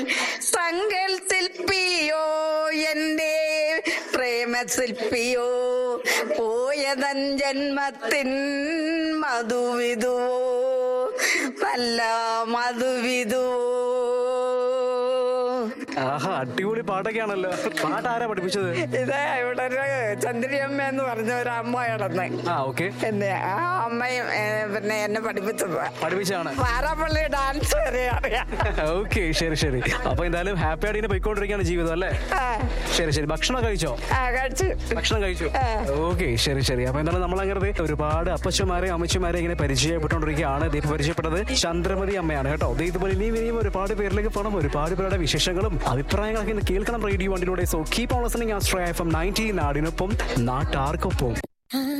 സങ്കൽ ശില്പിയോ എന്റെ പ്രേമശില്പിയോ പോയതൻ ജന്മത്തിൻ മധുവിതുവോ നല്ല മധുവിതുവോ ആഹാ അടിപൊളി പാട്ടൊക്കെയാണല്ലോ പാട്ട് ആരാ പഠിപ്പിച്ചത് ഇത് ഇവിടെ ഒരു ചന്ദ്രിയമ്മ എന്ന് പറഞ്ഞ ഒരു അമ്മ കിടന്ന് ആ ഓക്കെ എന്നെ ആ അമ്മയും ഏ, പിന്നെ എന്നെ പഠിപ്പിച്ചത് പഠിപ്പിച്ചാണ് പാറപ്പള്ളി ഡാൻസ് വരെ അറിയാം ഓക്കെ ശരി ശരി അപ്പൊ എന്തായാലും ഹാപ്പി ആയിട്ട് ഇങ്ങനെ പോയിക്കൊണ്ടിരിക്കുകയാണ് ജീവിതം അല്ലേ ആ, ശരി ശരി ഭക്ഷണം കഴിച്ചോ ആ കഴിച്ചു ഭക്ഷണം കഴിച്ചു ആ. ഓക്കെ ശരി ശരി അപ്പൊ എന്തായാലും നമ്മൾ അങ്ങനെ ഒരുപാട് അപ്പച്ചമാരെയും അമ്മച്ചമാരെയും ഇങ്ങനെ പരിചയപ്പെട്ടുകൊണ്ടിരിക്കുകയാണ് ദീപ് പരിചയപ്പെട്ടത് ചന്ദ്രമതി അമ്മയാണ് കേട്ടോ ദേ ഇതുപോലെ ഇനിയും ഇനിയും ഒരുപാട് പേരിലേക്ക് പോകണം ഒരുപാട് പേരുടെ വിശേഷങ്ങളും അഭിപ്രായങ്ങളൊക്കെ ഇന്ന് കേൾക്കണം റേഡിയോ വണ്ടിലൂടെ സോ കീപ് ഓൺ ലിസണിംഗ് ആസ്ട്രയ എഫ് എം നയൻറ്റി നാടിനൊപ്പം നാട്ടാർക്കൊപ്പം